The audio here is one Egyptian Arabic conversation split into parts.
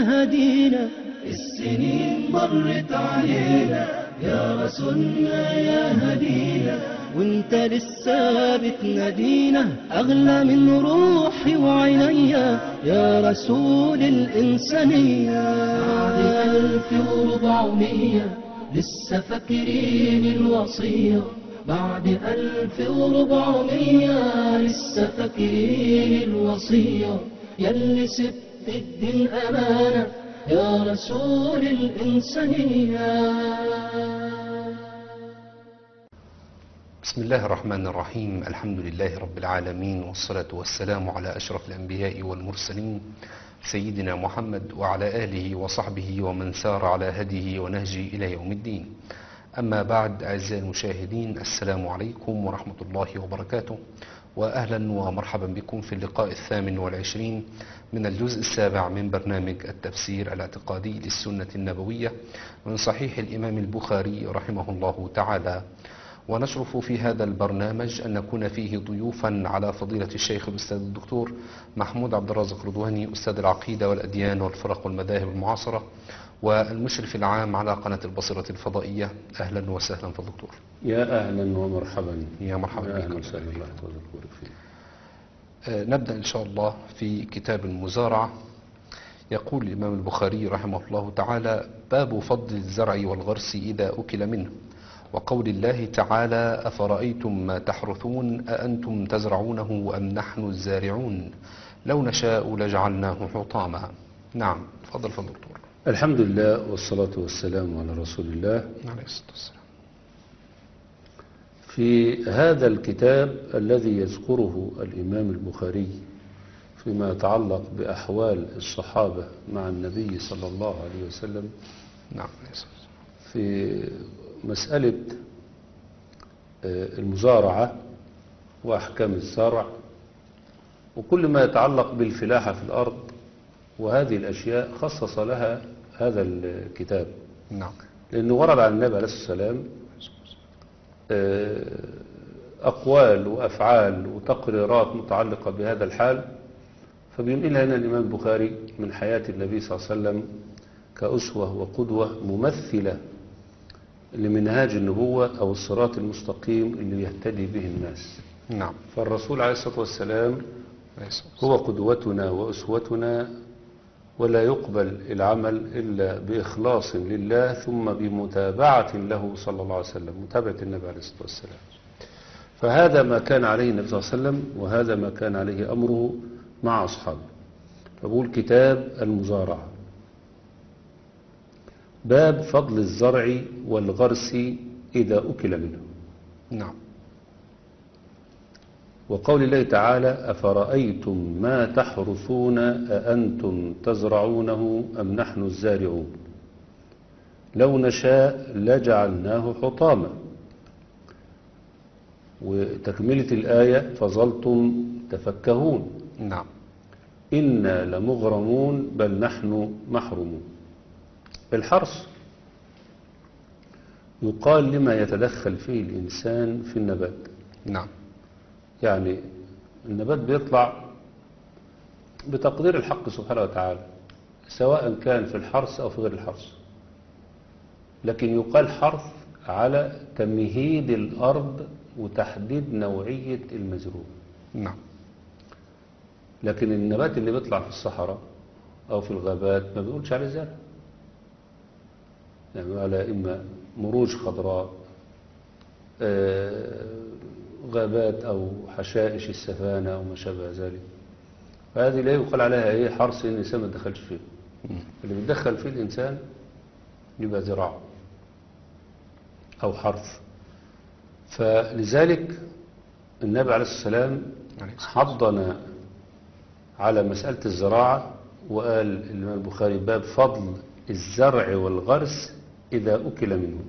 هدينا السنين مرت علينا يا رسولنا يا هدينا وانت لسه بتنادينا اغلى من روحي وعينيا يا رسول الانسانيه بعد الف وربعمية لسه فاكرين الوصيه بعد ألف وربعمية لسه فاكرين الوصية يلي سبت الدين أمانة يا رسول الإنسانية بسم الله الرحمن الرحيم الحمد لله رب العالمين والصلاة والسلام على أشرف الأنبياء والمرسلين سيدنا محمد وعلى آله وصحبه ومن سار على هديه ونهجه إلى يوم الدين أما بعد أعزائي المشاهدين السلام عليكم ورحمة الله وبركاته وأهلا ومرحبا بكم في اللقاء الثامن والعشرين من الجزء السابع من برنامج التفسير الاعتقادي للسنة النبوية من صحيح الإمام البخاري رحمه الله تعالى ونشرف في هذا البرنامج أن نكون فيه ضيوفا على فضيلة الشيخ الأستاذ الدكتور محمود عبد الرازق رضواني أستاذ العقيدة والأديان والفرق والمذاهب المعاصرة والمشرف العام على قناة البصيرة الفضائية أهلا وسهلا في الدكتور يا أهلا ومرحبا يا مرحبا يا بك أهلا وسهلا الله يحفظك فيك آه، نبدأ إن شاء الله في كتاب المزارعة يقول الإمام البخاري رحمه الله تعالى باب فضل الزرع والغرس إذا أكل منه وقول الله تعالى أفرأيتم ما تحرثون أأنتم تزرعونه أم نحن الزارعون لو نشاء لجعلناه حطاما نعم تفضل فضل دكتور الحمد لله والصلاة والسلام على رسول الله عليه الصلاة والسلام في هذا الكتاب الذي يذكره الإمام البخاري فيما يتعلق بأحوال الصحابة مع النبي صلى الله عليه وسلم نعم عليه الصلاة والسلام. في مسألة آه، المزارعة وأحكام الزرع وكل ما يتعلق بالفلاحة في الأرض وهذه الأشياء خصص لها هذا الكتاب نعم لأنه ورد عن النبي عليه الصلاة والسلام آه، أقوال وأفعال وتقريرات متعلقة بهذا الحال فبينقلها لنا الإمام البخاري من حياة النبي صلى الله عليه وسلم كأسوة وقدوة ممثلة لمنهاج النبوة أو الصراط المستقيم اللي يهتدي به الناس نعم فالرسول عليه الصلاة والسلام عليه الصلاة والسلام. هو قدوتنا وأسوتنا ولا يقبل العمل إلا بإخلاص لله ثم بمتابعة له صلى الله عليه وسلم متابعة النبي عليه الصلاة والسلام فهذا ما كان عليه النبي صلى الله عليه وسلم وهذا ما كان عليه أمره مع أصحابه فبقول كتاب المزارعة باب فضل الزرع والغرس إذا أكل منه نعم وقول الله تعالى أفرأيتم ما تحرثون أأنتم تزرعونه أم نحن الزارعون لو نشاء لجعلناه حطاما وتكملة الآية فظلتم تفكهون نعم إنا لمغرمون بل نحن محرومون الحرث يقال لما يتدخل فيه الإنسان في النبات نعم يعني النبات بيطلع بتقدير الحق سبحانه وتعالى سواء كان في الحرث أو في غير الحرث لكن يقال حرث على تمهيد الأرض وتحديد نوعية المزروع نعم لكن النبات اللي بيطلع في الصحراء أو في الغابات ما بيقولش عليه زرع يعني على إما مروج خضراء آه، غابات أو حشائش السفانة أو ما شابه ذلك فهذه لا يقال عليها إيه حرث إن الإنسان ما دخلش فيه اللي بيتدخل فيه الإنسان يبقى زراعة أو حرث فلذلك النبي عليه الصلاة والسلام عليه الصلاة حضنا على مسألة الزراعة وقال الإمام البخاري باب فضل الزرع والغرس إذا أكل منه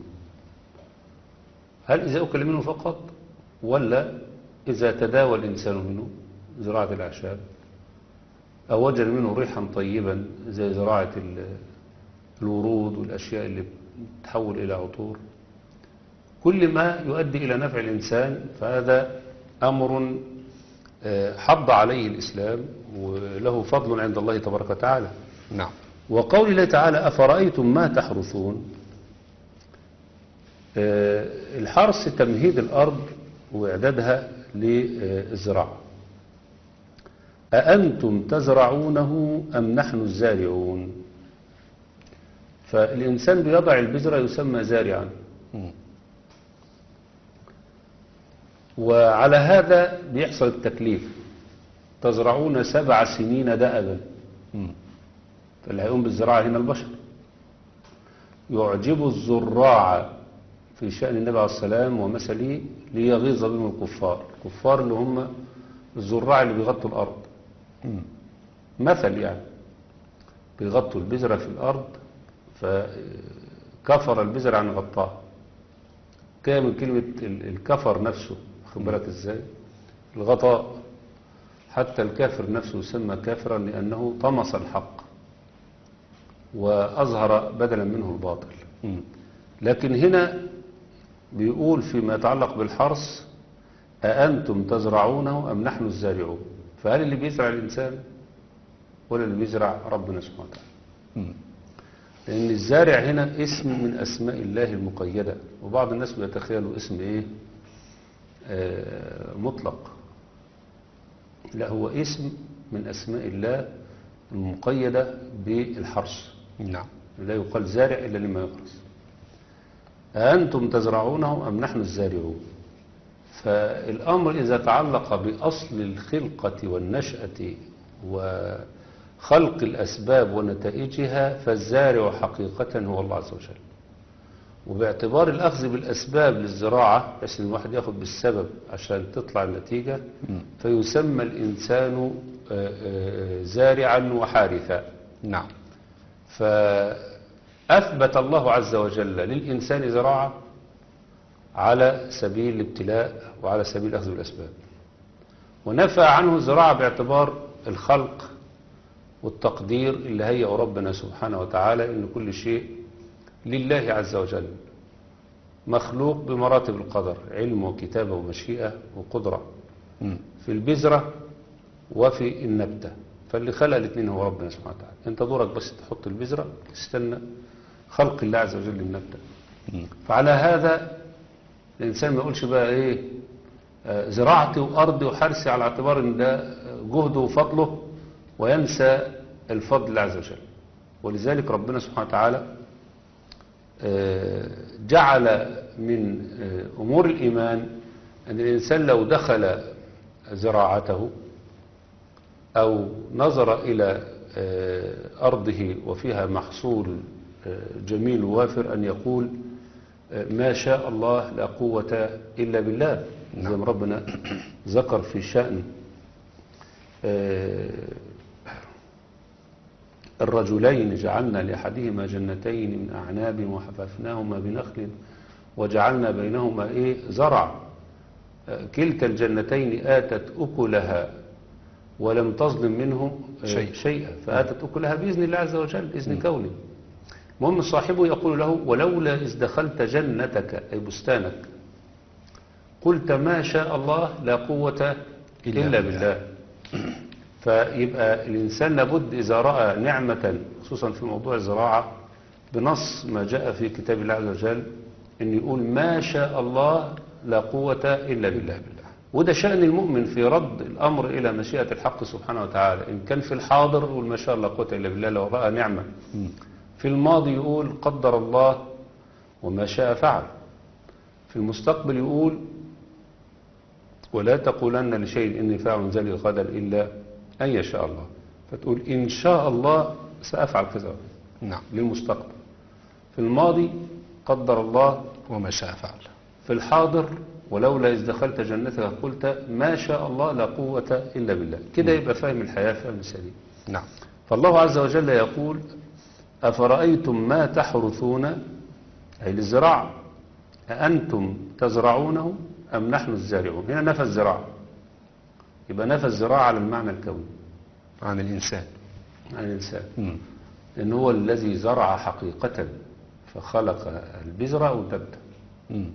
هل إذا أكل منه فقط ولا إذا تداوى الإنسان منه زراعة الأعشاب أو وجد منه ريحا طيبا زي زراعة ال- الورود والأشياء اللي تتحول إلى عطور كل ما يؤدي إلى نفع الإنسان فهذا أمر آه، حض عليه الإسلام وله فضل عند الله تبارك وتعالى نعم وقول الله تعالى أفرأيتم ما تحرثون آه، الحرث تمهيد الأرض وإعدادها للزراعة أأنتم تزرعونه أم نحن الزارعون فالإنسان بيضع البذرة يسمى زارعا مم. وعلى هذا بيحصل التكليف تزرعون سبع سنين دأبا مم. فاللي هيقوم بالزراعة هنا البشر يعجب الزراع في شأن النبي عليه السلام ومثله ليغيظ بهم الكفار الكفار اللي هم الزراع اللي بيغطوا الأرض مم. مثل يعني بيغطوا البذرة في الأرض فكفر البذرة عن غطاها كده من كلمة ال- الكفر نفسه خد بالك ازاي الغطاء حتى الكافر نفسه يسمى كافرا لأنه طمس الحق وأظهر بدلا منه الباطل مم. لكن هنا بيقول فيما يتعلق بالحرث أأنتم تزرعونه أم نحن الزارعون فهل اللي بيزرع الإنسان ولا اللي بيزرع ربنا سبحانه وتعالى مم. لأن الزارع هنا اسم من أسماء الله المقيدة وبعض الناس بيتخيلوا اسم إيه آه مطلق لا هو اسم من أسماء الله المقيدة بالحرث نعم لا يقال زارع إلا لما يغرس أأنتم تزرعونه أم نحن الزارعون فالأمر إذا تعلق بأصل الخلقة والنشأة وخلق الأسباب ونتائجها فالزارع حقيقة هو الله عز وجل وباعتبار الأخذ بالأسباب للزراعة بس إن الواحد يأخذ بالسبب عشان تطلع النتيجة مم. فيسمى الإنسان آه، آه، زارعا وحارثا نعم فأثبت الله عز وجل للإنسان زراعة على سبيل الابتلاء وعلى سبيل الأخذ بالأسباب ونفى عنه الزراعة باعتبار الخلق والتقدير اللي هيئ ربنا سبحانه وتعالى إن كل شيء لله عز وجل مخلوق بمراتب القدر علم وكتابة ومشيئة وقدرة مم. في البذرة وفي النبتة فاللي خلق الاثنين هو ربنا سبحانه وتعالى انت دورك بس تحط البذرة تستنى خلق الله عز وجل للنبتة مم. فعلى هذا الإنسان ما يقولش بقى إيه آه، زراعتي وأرضي وحرثي على اعتبار إن ده جهده وفضله وينسى الفضل الله عز وجل ولذلك ربنا سبحانه وتعالى آه، جعل من آه، أمور الإيمان أن الإنسان لو دخل زراعته أو نظر إلى آه، أرضه وفيها محصول آه، جميل وافر أن يقول آه، ما شاء الله لا قوة إلا بالله زي ما ربنا ذكر في شأن آه، الرجلين جعلنا لأحدهما جنتين من أعناب وحففناهما بنخل وجعلنا بينهما إيه زرع آه، كلتا الجنتين آتت أكلها ولم تظلم منه آه، شيء. شيئا فآتت أكلها بإذن الله عز وجل بإذن كونه المهم صاحبه يقول له ولولا إذ دخلت جنتك أي بستانك قلت ما شاء الله لا قوة إلا إلا, بالله. بالله فيبقى الإنسان لابد إذا رأى نعمة خصوصا في موضوع الزراعة بنص ما جاء في كتاب الله عز وجل أن يقول ما شاء الله لا قوة إلا بالله وده شأن المؤمن في رد الأمر إلى مشيئة الحق سبحانه وتعالى إن كان في الحاضر يقول ما شاء الله لا قوة إلا بالله لو رأى نعمة مم. في الماضي يقول قدر الله وما شاء فعل في المستقبل يقول ولا تقولن لشيء إني فاعل ذلك غدا إلا أن يشاء الله فتقول إن شاء الله سأفعل كذا نعم للمستقبل في الماضي قدر الله وما شاء فعل في الحاضر ولولا إذ دخلت جنتك قلت ما شاء الله لا قوة إلا بالله كده يبقى فاهم الحياة فهم سليم نعم فالله عز وجل يقول أفرأيتم ما تحرثون أي للزراعة أأنتم تزرعونه أم نحن الزارعون هنا نفى الزراعة يبقى نفى الزراعة على المعنى الكوني عن الإنسان عن الإنسان مم. لأن هو الذي زرع حقيقة فخلق البذرة والنبتة مم.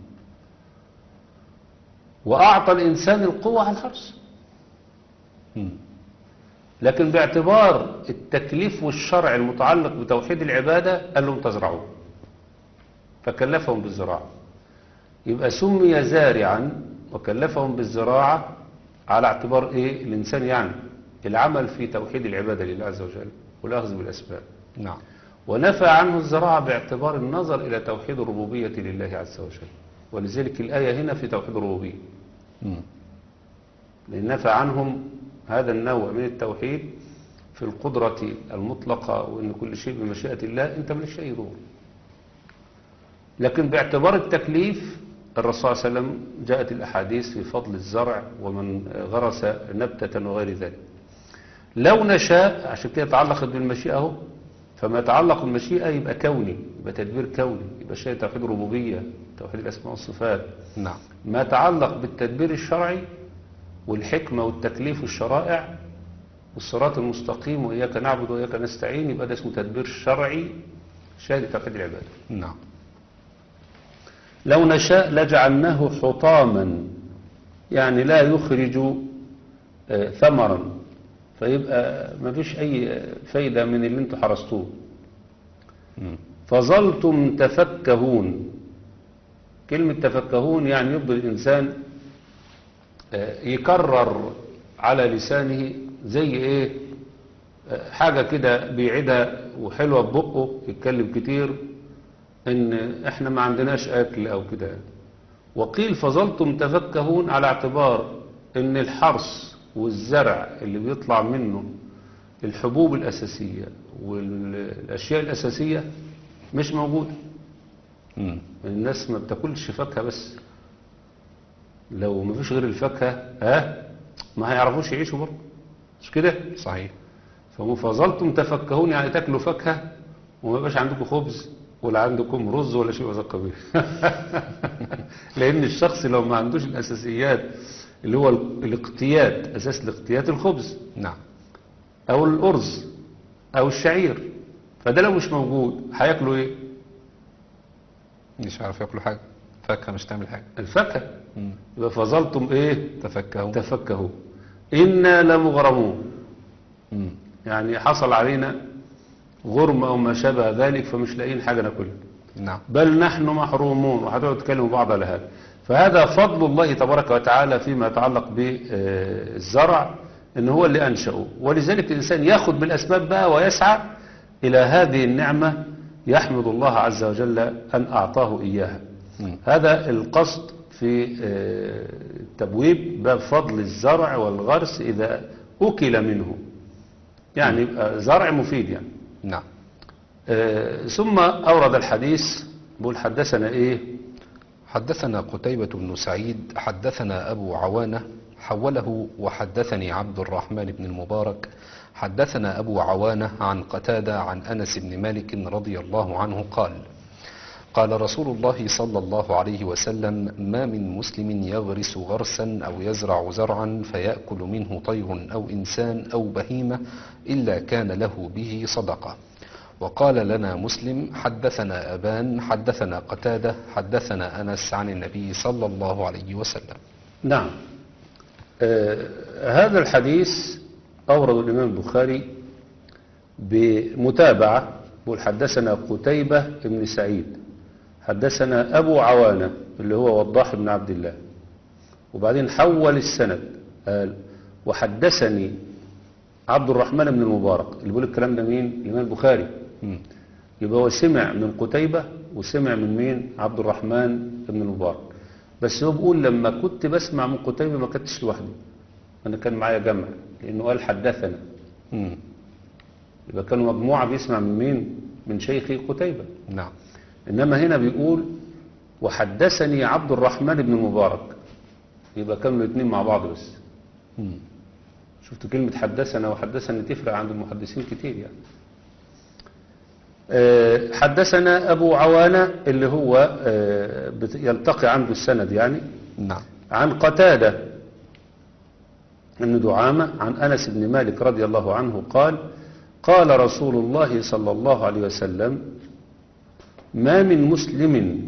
وأعطى الإنسان القوة على الحرث مم. لكن باعتبار التكليف والشرع المتعلق بتوحيد العبادة قال لهم تزرعوه فكلفهم بالزراعة يبقى سمي زارعا وكلفهم بالزراعة على اعتبار ايه الانسان يعني العمل في توحيد العبادة لله عز وجل والاخذ بالاسباب نعم ونفى عنه الزراعة باعتبار النظر إلى توحيد الربوبية لله عز وجل ولذلك الآية هنا في توحيد الربوبية مم. لأن نفى عنهم هذا النوع من التوحيد في القدرة المطلقة وأن كل شيء بمشيئة الله أنت مالك شيء دور لكن باعتبار التكليف الرسول صلى الله عليه وسلم جاءت الأحاديث في فضل الزرع ومن غرس نبتة وغير ذلك لو نشاء عشان كده تعلقت بالمشيئة اهو فما يتعلق بالمشيئة يبقى كوني يبقى تدبير كوني يبقى شيء توحيد الربوبية توحيد الأسماء والصفات نعم ما يتعلق بالتدبير الشرعي والحكمة والتكليف والشرائع والصراط المستقيم وإياك نعبد وإياك نستعين يبقى ده اسمه تدبير شرعي شاهد توحيد العبادة نعم لو نشاء لجعلناه حطاما يعني لا يخرج آه، ثمرا فيبقى ما فيش أي فايدة من اللي انتوا حرستوه مم. فظلتم تفكهون كلمة تفكهون يعني يفضل الإنسان آه، يكرر على لسانه زي إيه آه، حاجة كده بيعدها وحلوة ببقه يتكلم كتير إن إحنا ما عندناش أكل أو كده وقيل فظلتم تفكهون على اعتبار إن الحرث والزرع اللي بيطلع منه الحبوب الأساسية والأشياء الأساسية مش موجودة مم. الناس ما بتاكلش فاكهة بس لو ما فيش غير الفاكهة ها ما هيعرفوش يعيشوا برضه مش كده صحيح فمفضلتم تفكهون يعني تاكلوا فاكهة وما يبقاش عندكم خبز ولا عندكم رز ولا شيء وثق به لأن الشخص لو ما عندوش الأساسيات اللي هو الاقتياد أساس الاقتياد الخبز نعم أو الأرز أو الشعير فده لو مش موجود هياكلوا إيه؟ مش عارف ياكلوا حاجة فاكهة مش تعمل حاجة الفاكهة مم. يبقى فظلتم إيه؟ تفكهوا تفكهوا إنا لمغرمون مم. يعني حصل علينا غرم أو ما شابه ذلك فمش لاقيين حاجة ناكلها نعم بل نحن محرومون وهتقعدوا تكلموا بعض على هذا فهذا فضل الله تبارك وتعالى فيما يتعلق بالزرع ان هو اللي انشأه ولذلك الانسان ياخذ بالاسباب بقى ويسعى الى هذه النعمة يحمد الله عز وجل ان اعطاه اياها مم. هذا القصد في آه، التبويب باب فضل الزرع والغرس اذا اكل منه يعني يبقى زرع مفيد يعني نعم آه، ثم أورد الحديث بقول حدثنا إيه حدثنا قتيبة بن سعيد حدثنا أبو عوانة حوله وحدثني عبد الرحمن بن المبارك حدثنا أبو عوانة عن قتادة عن أنس بن مالك رضي الله عنه قال قال رسول الله صلى الله عليه وسلم ما من مسلم يغرس غرسا أو يزرع زرعا فيأكل منه طير أو إنسان أو بهيمة إلا كان له به صدقة وقال لنا مسلم حدثنا أبان حدثنا قتادة حدثنا أنس عن النبي صلى الله عليه وسلم نعم آه هذا الحديث أورد الإمام البخاري بمتابعة بقول حدثنا قتيبة بن سعيد حدثنا أبو عوانة اللي هو وضاح بن عبد الله وبعدين حول السند قال وحدثني عبد الرحمن بن المبارك اللي بيقول الكلام ده مين الإمام البخاري مم. يبقى هو سمع من قتيبة وسمع من مين عبد الرحمن بن المبارك بس هو بيقول لما كنت بسمع من قتيبة ما كنتش لوحدي أنا كان معايا جمع لأنه قال حدثنا مم. يبقى كانوا مجموعة بيسمع من مين من شيخي قتيبة نعم إنما هنا بيقول وحدثني عبد الرحمن بن المبارك يبقى كانوا الاثنين مع بعض بس مم. شفت كلمة حدثنا وحدثني تفرق عند المحدثين كتير يعني آه، حدثنا أبو عوانة اللي هو آه، بت- يلتقي عنده السند يعني نعم عن قتادة بن دعامة عن أنس بن مالك رضي الله عنه قال قال رسول الله صلى الله عليه وسلم ما من مسلم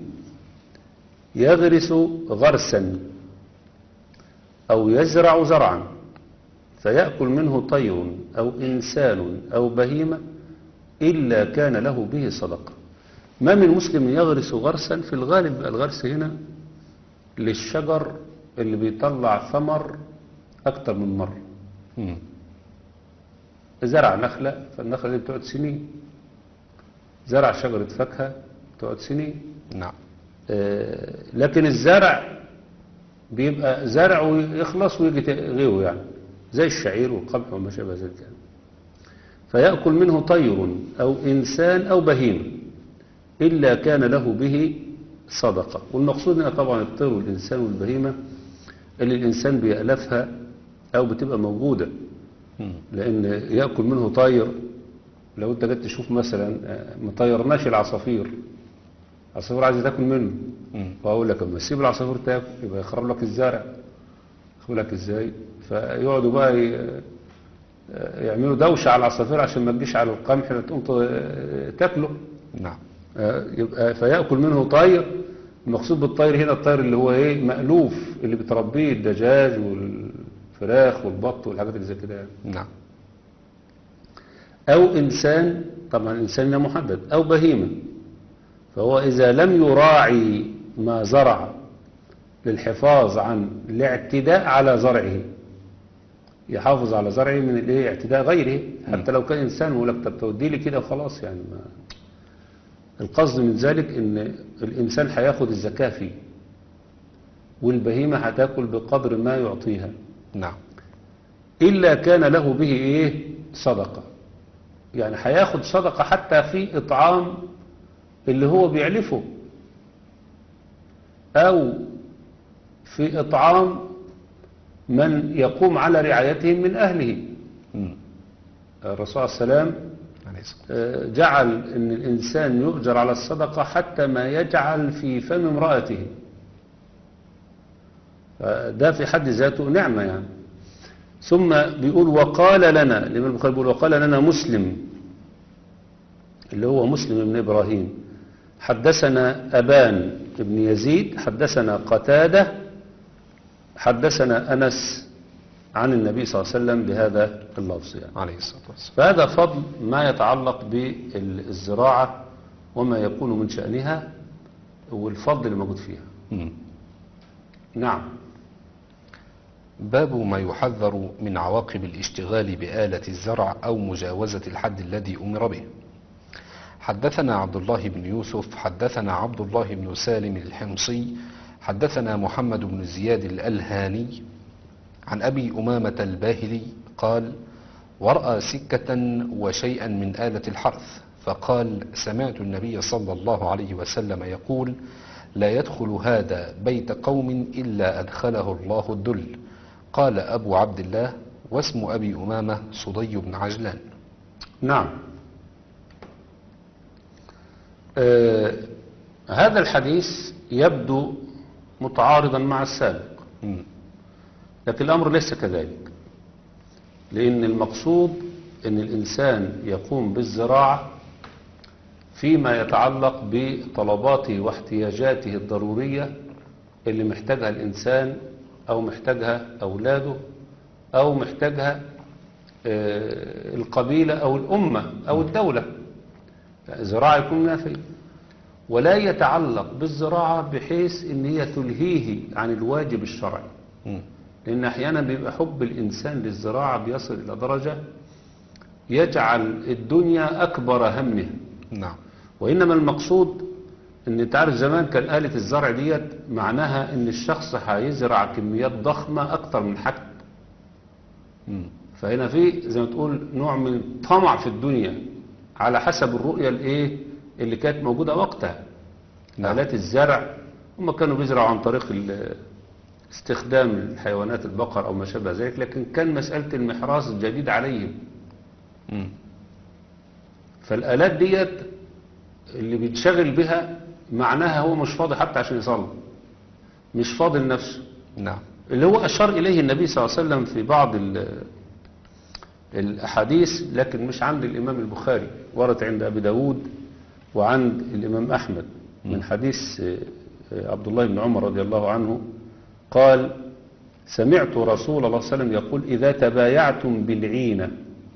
يغرس غرسا أو يزرع زرعا فيأكل منه طير أو إنسان أو بهيمة إلا كان له به صدقة ما من مسلم يغرس غرسا في الغالب بقى الغرس هنا للشجر اللي بيطلع ثمر أكتر من مرة مم. زرع نخلة فالنخلة دي بتقعد سنين زرع شجرة فاكهة بتقعد سنين نعم آه، لكن الزرع بيبقى زرع ويخلص ويجي تغيره يعني زي الشعير والقمح وما شابه ذلك يعني. فيأكل منه طير أو إنسان أو بهيمة إلا كان له به صدقة والمقصود هنا طبعا الطير والإنسان والبهيمة اللي الإنسان بيألفها أو بتبقى موجودة مم. لأن يأكل منه طير لو أنت جيت تشوف مثلا آه، ما طيرناش العصافير العصافير عايزة تاكل منه مم. وأقول لك أما تسيب العصافير تاكل يبقى يخرب لك الزرع يخرب لك إزاي فيقعدوا بقى ي- آه، يعملوا دوشة على العصافير عشان ما تجيش على القمح تقوم ت- تاكله نعم آه، يبقى فيأكل منه طير المقصود بالطير هنا الطير اللي هو ايه مألوف اللي بتربيه الدجاج والفراخ والبط والحاجات اللي زي كده يعني. نعم أو إنسان طبعا الإنسان هنا محدد أو بهيمة فهو إذا لم يراعي ما زرع للحفاظ عن الاعتداء على زرعه يحافظ على زرعه من الايه اعتداء غيره حتى لو كان إنسان يقول لك طب تودي لي كده وخلاص يعني ما القصد من ذلك إن الإنسان هياخد الزكاة فيه والبهيمة هتاكل بقدر ما يعطيها نعم إلا كان له به إيه صدقة يعني هياخد صدقة حتى في إطعام اللي هو بيعلفه أو في إطعام من يقوم على رعايتهم من أهله مم. الرسول صلى الله عليه وسلم عليه الصلاة آه، جعل أن الإنسان يؤجر على الصدقة حتى ما يجعل في فم امرأته ده في حد ذاته نعمة يعني ثم بيقول وقال لنا الإمام البخاري بيقول وقال لنا مسلم اللي هو مسلم بن إبراهيم حدثنا أبان بن يزيد حدثنا قتادة حدثنا أنس عن النبي صلى الله عليه وسلم بهذا اللفظ يعني عليه الصلاة والسلام فهذا فضل ما يتعلق بالزراعة وما يكون من شأنها والفضل اللي موجود فيها مم. نعم باب ما يحذر من عواقب الاشتغال بآلة الزرع أو مجاوزة الحد الذي أمر به حدثنا عبد الله بن يوسف حدثنا عبد الله بن سالم الحمصي حدثنا محمد بن زياد الألهاني عن أبي أمامة الباهلي قال ورأى سكة وشيئا من آلة الحرث فقال سمعت النبي صلى الله عليه وسلم يقول لا يدخل هذا بيت قوم إلا أدخله الله الذل قال أبو عبد الله واسم أبي أمامة صدي بن عجلان نعم آه هذا الحديث يبدو متعارضا مع السابق مم. لكن الأمر ليس كذلك لأن المقصود أن الإنسان يقوم بالزراعة فيما يتعلق بطلباته واحتياجاته الضرورية اللي محتاجها الإنسان أو محتاجها أولاده أو محتاجها آه، القبيلة أو الأمة أو الدولة الزراعة يكون منها فيه ولا يتعلق بالزراعة بحيث أن هي تلهيه عن الواجب الشرعي مم. لأن أحيانا بيبقى حب الإنسان للزراعة بيصل إلى درجة يجعل الدنيا أكبر همه نعم وإنما المقصود ان تعرف زمان كان آلة الزرع ديت معناها ان الشخص هيزرع كميات ضخمة اكتر من حاجته مم. فهنا في زي ما تقول نوع من الطمع في الدنيا على حسب الرؤية الايه اللي كانت موجودة وقتها نعم. آلات الزرع هم كانوا بيزرعوا عن طريق ال- استخدام الحيوانات البقر او ما شابه ذلك لكن كان مسألة المحراث جديد عليهم مم. فالآلات ديت اللي بيتشغل بها معناها هو مش فاضي حتى عشان يصلي مش فاضي لنفسه نعم اللي هو أشار إليه النبي صلى الله عليه وسلم في بعض ال- الأحاديث لكن مش عند الإمام البخاري ورد عند أبي داود وعند الإمام أحمد من حديث آه، آه، عبد الله بن عمر رضي الله عنه قال سمعت رسول الله صلى الله عليه وسلم يقول إذا تبايعتم بالعينة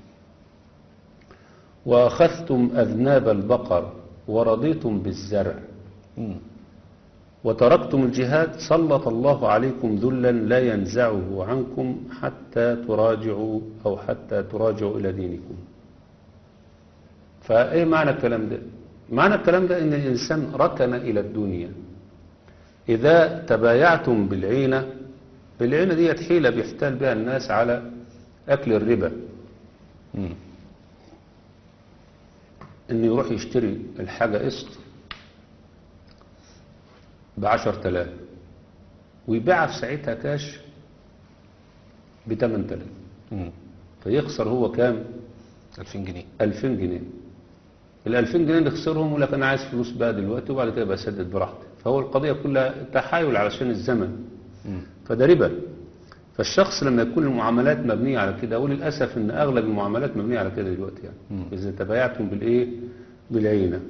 وأخذتم أذناب البقر ورضيتم بالزرع مم. وتركتم الجهاد سلط الله عليكم ذلا لا ينزعه عنكم حتى تراجعوا أو حتى تراجعوا إلى دينكم فإيه معنى الكلام ده معنى الكلام ده إن الإنسان ركن إلى الدنيا إذا تبايعتم بالعينة العينة دي حيلة بيحتال بها الناس على أكل الربا مم. إنه يروح يشتري الحاجة قسط بعشر تلاف ويبيعها في ساعتها كاش بتمن تلاف مم. فيخسر هو كام 2000 جنيه 2000 جنيه ال 2000 جنيه اللي خسرهم يقول لك انا عايز فلوس بقى دلوقتي وبعد كده بسدد براحتي فهو القضيه كلها تحايل علشان الزمن مم. فده ربا فالشخص لما يكون المعاملات مبنيه على كده وللاسف ان اغلب المعاملات مبنيه على كده دلوقتي يعني مم. اذا تبايعتم بالايه بالعينه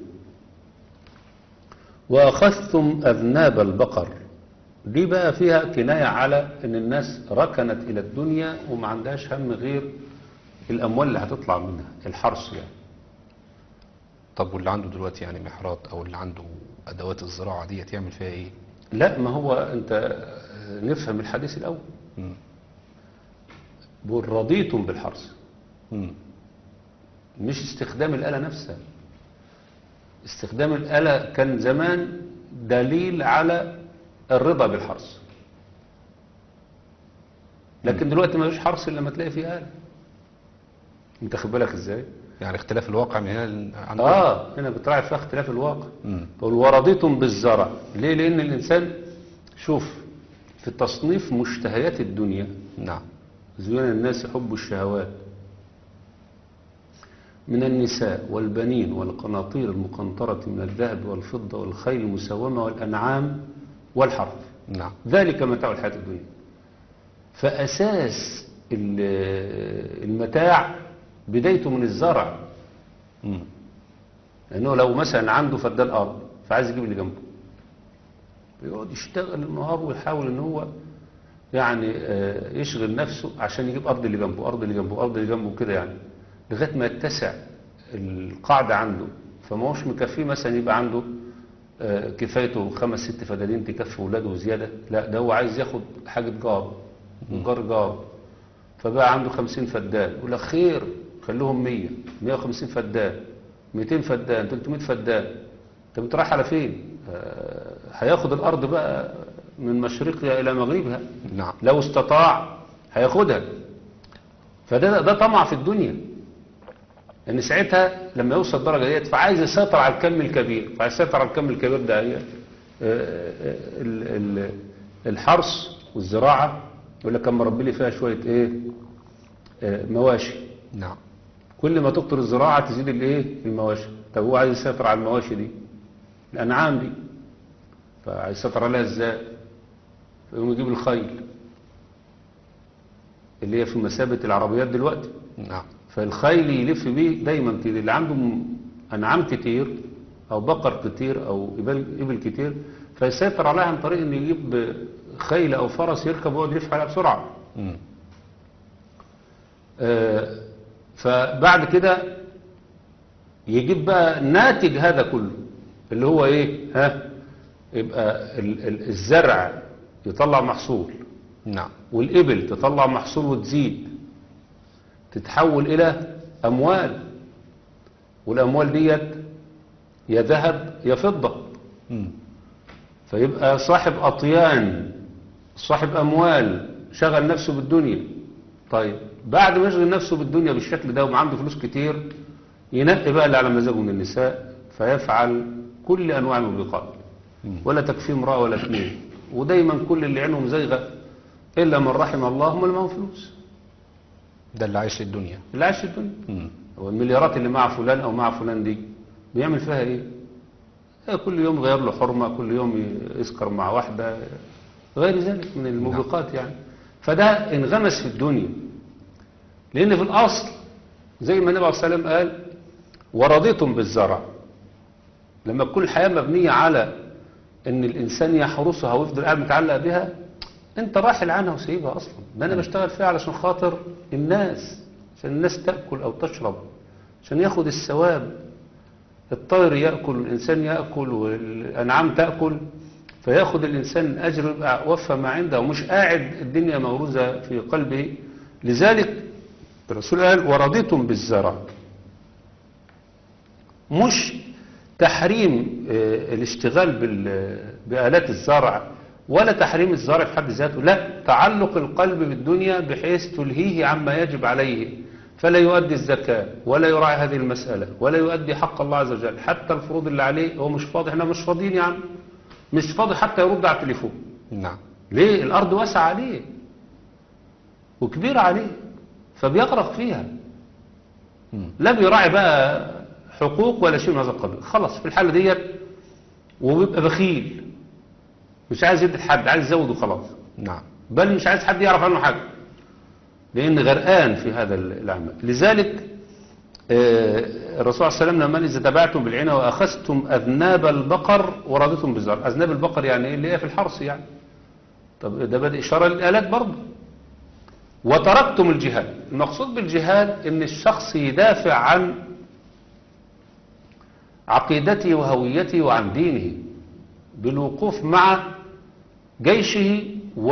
واخذتم اذناب البقر دي بقى فيها كنايه على ان الناس ركنت الى الدنيا وما عندهاش هم غير الاموال اللي هتطلع منها الحرث يعني طب واللي عنده دلوقتي يعني محرات او اللي عنده ادوات الزراعه ديت يعمل فيها ايه لا ما هو انت آه، نفهم الحديث الاول مم. بيقول رضيتم بالحرث مم. مش استخدام الآلة نفسها استخدام الآلة كان زمان دليل على الرضا بالحرث لكن دلوقتي ما فيش حرث الا لما تلاقي فيه آلة انت خد بالك ازاي يعني اختلاف الواقع من هنا عن اه هنا بتراعي فيها اختلاف الواقع مم. بقول ورضيتم بالزرع ليه لان الانسان شوف في تصنيف مشتهيات الدنيا نعم زين الناس حب الشهوات من النساء والبنين والقناطير المقنطرة من الذهب والفضة والخيل المسومة والأنعام والحرث نعم ذلك متاع الحياة الدنيا فأساس ال- المتاع بدايته من الزرع مم. لأنه لو مثلا عنده فدان أرض فعايز يجيب اللي جنبه يقعد يشتغل النهار ويحاول ان هو يعني آه، يشغل نفسه عشان يجيب أرض اللي جنبه أرض اللي جنبه أرض اللي جنبه كده يعني لغاية ما يتسع القاعدة عنده فما هوش مكفيه مثلا يبقى عنده آه، كفايته خمس ست فدادين تكفي ولاده وزيادة لا ده هو عايز ياخد حاجة جار جار جار فبقى عنده خمسين فدان يقول لك خير خلوهم مية مية وخمسين فدان ميتين فدان تلتمية فدان انت بترايح على فين آه، هياخد الأرض بقى من مشرقها إلى مغربها نعم لو استطاع هياخدها فده ده طمع في الدنيا ان ساعتها لما يوصل الدرجه ديت فعايز يسيطر على الكم الكبير فعايز يسيطر على الكم الكبير ده هي آه، آه، ال- ال- الحرث والزراعه يقول لك اما ربي لي فيها شويه ايه آه، مواشي نعم كل ما تكتر الزراعه تزيد الايه المواشي طب هو عايز يسيطر على المواشي دي الانعام دي فعايز يسيطر عليها ازاي فيقوم يجيب الخيل اللي هي في مثابه العربيات دلوقتي نعم فالخيل يلف بيه دايما كده اللي عنده م- انعام كتير او بقر كتير او ابل ابل كتير فيسيطر عليها عن طريق انه يجيب خيل او فرس يركب ويقعد يلف عليها بسرعه مم. آه، فبعد كده يجيب بقى ناتج هذا كله اللي هو ايه ها يبقى ال- ال- الزرع يطلع محصول نعم والإبل تطلع محصول وتزيد تتحول إلى أموال والأموال ديت يا ذهب يا فضة مم. فيبقى صاحب أطيان صاحب أموال شغل نفسه بالدنيا طيب بعد ما يشغل نفسه بالدنيا بالشكل ده وما عنده فلوس كتير ينقي بقى اللي على مزاجه من النساء فيفعل كل أنواع الموبقات ولا تكفيه امرأة ولا اثنين ودايما كل اللي عينهم زيغة إلا من رحم الله هم اللي معهم فلوس ده اللي عايش الدنيا اللي عايش في الدنيا مم. والمليارات اللي مع فلان او مع فلان دي بيعمل فيها ايه إيه كل يوم يغير له حرمة كل يوم يسكر مع واحدة غير ذلك من الموبقات يعني فده انغمس في الدنيا لان في الاصل زي ما النبي عليه الصلاة والسلام قال ورضيتم بالزرع لما تكون الحياة مبنية على ان الانسان يحرسها ويفضل قاعد متعلق بها انت راحل عنها وسيبها اصلا ده انا بشتغل فيها علشان خاطر الناس عشان الناس تاكل او تشرب عشان ياخد الثواب الطير ياكل والانسان ياكل والانعام تاكل فياخد الانسان اجر يبقى وفى ما عنده ومش قاعد الدنيا موروزه في قلبه لذلك الرسول قال ورضيتم بالزرع مش تحريم آه، الاشتغال بال- بآلات الزرع ولا تحريم الزرع في حد ذاته لا تعلق القلب بالدنيا بحيث تلهيه عما يجب عليه فلا يؤدي الزكاة ولا يراعي هذه المسألة ولا يؤدي حق الله عز وجل حتى الفروض اللي عليه هو مش فاضي احنا مش فاضيين يا عم مش فاضي حتى يرد على التليفون نعم ليه الأرض واسعة عليه وكبيرة عليه فبيغرق فيها مم. لا بيراعي بقى حقوق ولا شيء من هذا القبيل خلاص في الحالة ديت وبيبقى بخيل مش عايز يدي لحد عايز يزود وخلاص نعم بل مش عايز حد يعرف عنه حاجة لأن غرقان في هذا الأعمال لذلك آه، الرسول صلى الله عليه وسلم لما قال إذا تبعتم بالعنى وأخذتم أذناب البقر ورضيتم بالزرع أذناب البقر يعني إيه؟ اللي هي في الحرث يعني طب ده بدأ إشارة للآلات برضه وتركتم الجهاد المقصود بالجهاد ان الشخص يدافع عن عقيدته وهويته وعن دينه بالوقوف مع جيشه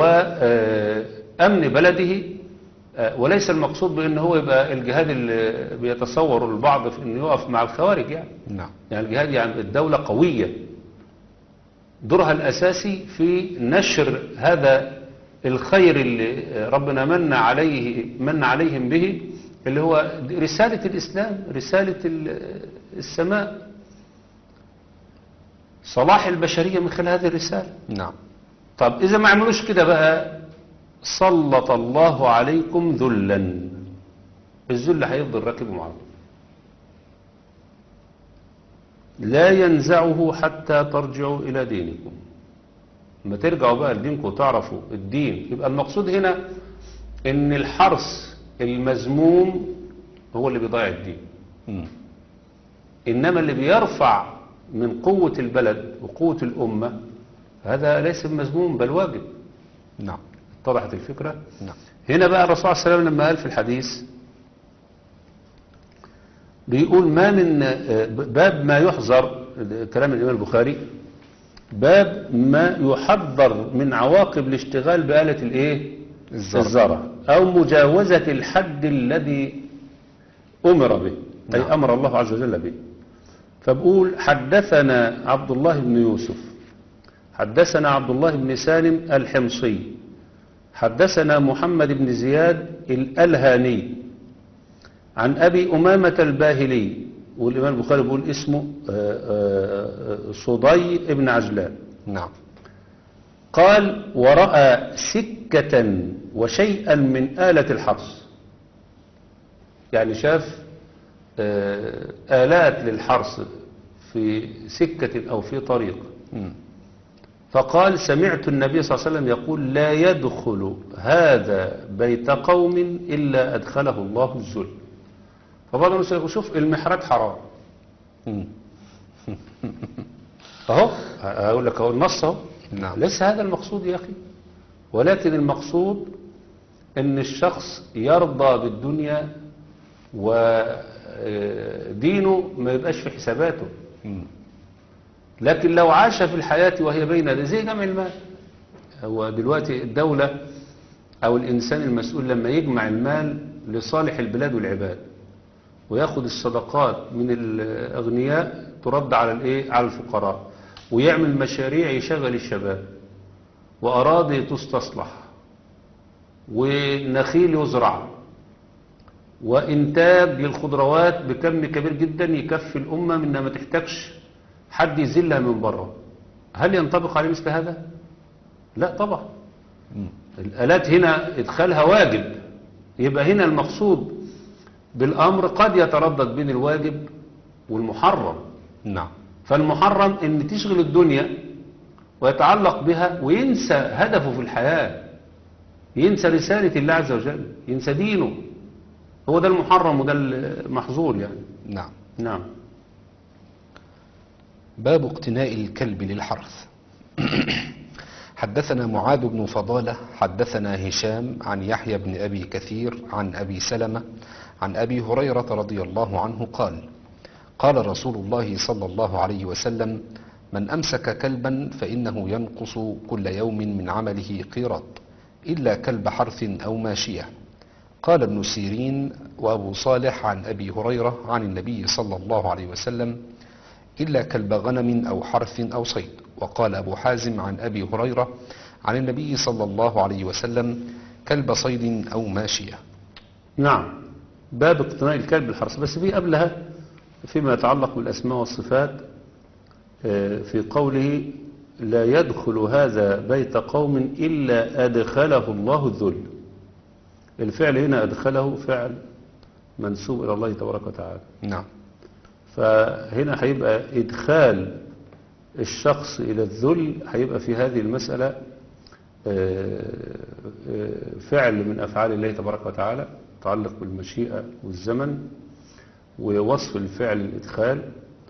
وأمن بلده آه، وليس المقصود بأن هو يبقى الجهاد اللي بيتصور البعض في أنه يقف مع الخوارج يعني نعم يعني الجهاد يعني الدولة قوية دورها الأساسي في نشر هذا الخير اللي ربنا من عليه من عليهم به اللي هو رسالة الإسلام رسالة ال- السماء صلاح البشرية من خلال هذه الرسالة نعم طب إذا ما عملوش كده بقى سلط الله عليكم ذلا الذل هيفضل راكبه معاكم لا ينزعه حتى ترجعوا إلى دينكم لما ترجعوا بقى لدينكم وتعرفوا الدين يبقى المقصود هنا ان الحرص المذموم هو اللي بيضيع الدين مم. إنما اللي بيرفع من قوة البلد وقوة الأمة هذا ليس مذموم بل واجب نعم اتضحت الفكرة نعم هنا بقى الرسول صلى الله عليه وسلم لما قال في الحديث بيقول ما من آه، باب ما يحذر كلام الإمام البخاري باب ما يحذر من عواقب الاشتغال بآلة الايه الزرع. الزرع أو مجاوزة الحد الذي أمر به أي نعم. أمر الله عز وجل به فبقول حدثنا عبد الله بن يوسف حدثنا عبد الله بن سالم الحمصي حدثنا محمد بن زياد الألهاني عن أبي أمامة الباهلي والإمام البخاري بيقول اسمه آه، آه، آه، صدي بن عجلان نعم قال ورأى سكة وشيئا من آلة الحرث يعني شاف آه، آلات للحرث في سكة أو في طريق مم. فقال سمعت النبي صلى الله عليه وسلم يقول لا يدخل هذا بيت قوم إلا أدخله الله الذل فبعض الناس يقول شوف المحرات حرام مم. اهو هقول لك اهو النص اهو نعم. ليس هذا المقصود يا اخي ولكن المقصود ان الشخص يرضى بالدنيا ودينه ما يبقاش في حساباته مم. لكن لو عاش في الحياة وهي بين يديه زي جمع المال هو دلوقتي الدولة أو الإنسان المسؤول لما يجمع المال لصالح البلاد والعباد وياخد الصدقات من الأغنياء ترد على الإيه على الفقراء ويعمل مشاريع يشغل الشباب وأراضي تستصلح ونخيل يزرع وإنتاج للخضروات بكم كبير جدا يكفي الأمة من إنها ما تحتاجش حد يزلها من بره هل ينطبق عليه مثل هذا؟ لا طبعا مم. الآلات هنا إدخالها واجب يبقى هنا المقصود بالأمر قد يتردد بين الواجب والمحرم نعم فالمحرم ان تشغل الدنيا ويتعلق بها وينسى هدفه في الحياة ينسى رسالة الله عز وجل ينسى دينه هو ده المحرم وده المحظور يعني نعم نعم باب اقتناء الكلب للحرث حدثنا معاذ بن فضالة حدثنا هشام عن يحيى بن أبي كثير عن أبي سلمة عن أبي هريرة رضي الله عنه قال قال رسول الله صلى الله عليه وسلم من أمسك كلبا فإنه ينقص كل يوم من عمله قيراط إلا كلب حرث أو ماشية قال ابن سيرين وأبو صالح عن أبي هريرة عن النبي صلى الله عليه وسلم إلا كلب غنم أو حرث أو صيد وقال أبو حازم عن أبي هريرة عن النبي صلى الله عليه وسلم كلب صيد أو ماشية نعم باب اقتناء الكلب بالحرث بس في قبلها فيما يتعلق بالأسماء والصفات آه، في قوله لا يدخل هذا بيت قوم إلا أدخله الله الذل الفعل هنا أدخله فعل منسوب إلى الله تبارك وتعالى نعم فهنا هيبقى إدخال الشخص إلى الذل هيبقى في هذه المسألة آه، آه، فعل من أفعال الله تبارك وتعالى يتعلق بالمشيئة والزمن ووصف الفعل الإدخال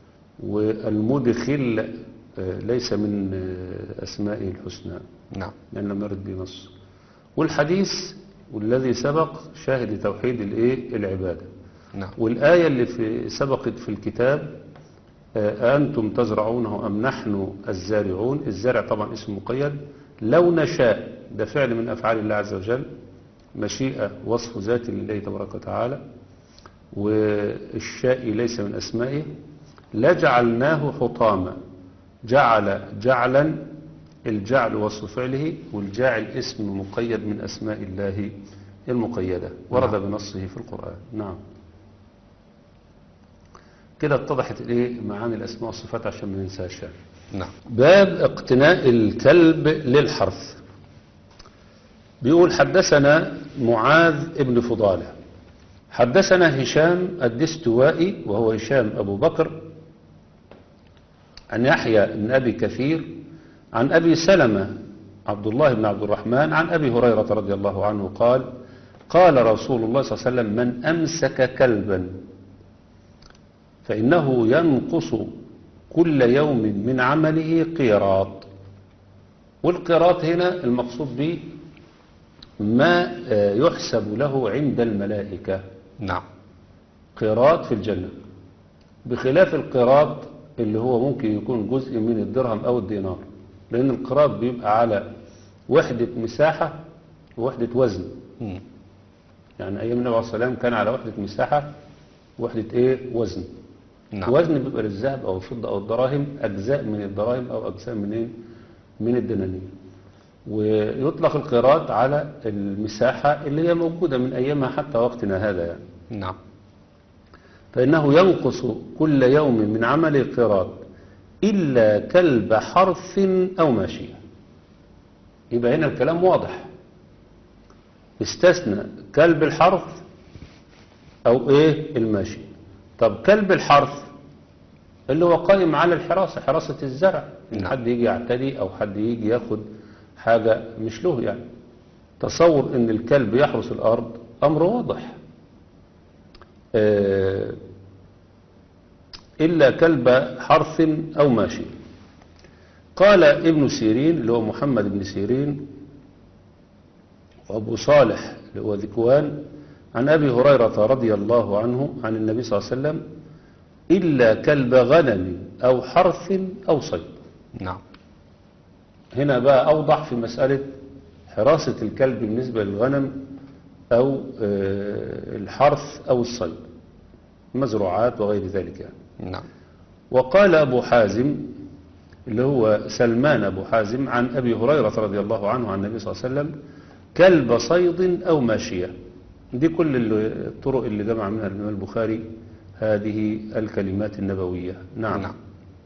والمدخل آه، ليس من آه، أسمائه الحسنى نعم لأن لم يرد بنص والحديث والذي سبق شاهد توحيد الإيه العبادة نعم والآية اللي في سبقت في الكتاب آه، أنتم تزرعونه أم نحن الزارعون الزرع طبعا اسم مقيد لو نشاء ده فعل من أفعال الله عز وجل مشيئة وصف ذات لله تبارك وتعالى والشاء ليس من أسمائه لجعلناه حطاما جعل جعلا الجعل وصف فعله والجاعل اسم مقيد من أسماء الله المقيدة ورد نعم. بنصه في القرآن نعم كده اتضحت الايه معاني الاسماء والصفات عشان ما ننساش يعني. نعم باب اقتناء الكلب للحرث بيقول حدثنا معاذ ابن فضالة حدثنا هشام الدستوائي وهو هشام أبو بكر عن يحيى بن أبي كثير عن أبي سلمة عبد الله بن عبد الرحمن عن أبي هريرة رضي الله عنه قال قال رسول الله صلى الله عليه وسلم من أمسك كلبا فإنه ينقص كل يوم من عمله قيراط والقيراط هنا المقصود به ما آه، يحسب له عند الملائكة نعم قيراط في الجنة بخلاف القيراط اللي هو ممكن يكون جزء من الدرهم أو الدينار لأن القيراط بيبقى على وحدة مساحة ووحدة وزن مم. يعني أيام النبي عليه الصلاة والسلام كان على وحدة مساحة وحدة إيه وزن نعم وزن بيبقى للذهب أو الفضة أو الدراهم أجزاء من الدراهم أو أجزاء من إيه؟ من الدنانير ويطلق القيراط على المساحة اللي هي موجودة من أيامها حتى وقتنا هذا يعني نعم فإنه ينقص كل يوم من عمل قيراط إلا كلب حرث أو ماشية يبقى هنا الكلام واضح استثنى كلب الحرث أو إيه الماشي طب كلب الحرث اللي هو قائم على الحراسة حراسة الزرع إن نعم. حد يجي يعتدي أو حد يجي ياخد حاجة مش له يعني تصور إن الكلب يحرس الأرض أمر واضح آه، إلا كلب حرث أو ماشي قال ابن سيرين اللي هو محمد بن سيرين وأبو صالح اللي هو ذكوان عن أبي هريرة رضي الله عنه عن النبي صلى الله عليه وسلم إلا كلب غنم أو حرث أو صيد نعم هنا بقى أوضح في مسألة حراسة الكلب بالنسبة للغنم أو آه، الحرث أو الصيد مزروعات وغير ذلك يعني نعم وقال أبو حازم اللي هو سلمان أبو حازم عن أبي هريرة رضي الله عنه عن النبي صلى الله عليه وسلم كلب صيد أو ماشية دي كل ال- الطرق اللي جمع منها الإمام البخاري هذه الكلمات النبوية نعم, نعم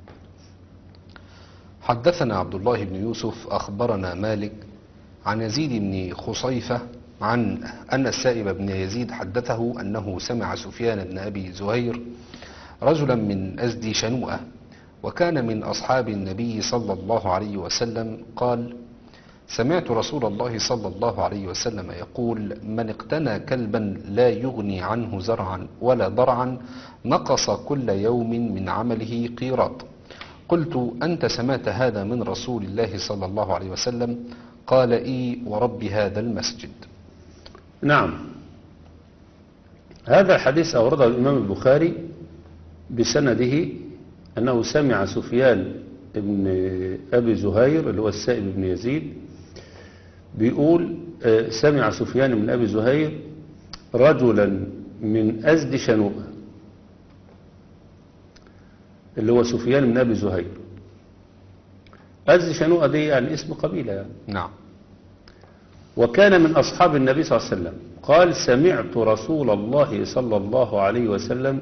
حدثنا عبد الله بن يوسف أخبرنا مالك عن يزيد بن خصيفة عن أن السائب بن يزيد حدثه أنه سمع سفيان بن أبي زهير رجلا من أزدي شنوءة وكان من أصحاب النبي صلى الله عليه وسلم قال سمعت رسول الله صلى الله عليه وسلم يقول من اقتنى كلبا لا يغني عنه زرعا ولا ضرعا نقص كل يوم من عمله قيراط قلت أنت سمعت هذا من رسول الله صلى الله عليه وسلم قال إي ورب هذا المسجد نعم هذا الحديث أورده الإمام البخاري بسنده أنه سمع سفيان بن أبي زهير اللي هو السائب بن يزيد بيقول آه، سمع سفيان بن أبي زهير رجلا من أزد شنوءة اللي هو سفيان بن أبي زهير أزد شنوءة دي يعني اسم قبيلة يعني نعم وكان من أصحاب النبي صلى الله عليه وسلم قال سمعت رسول الله صلى الله عليه وسلم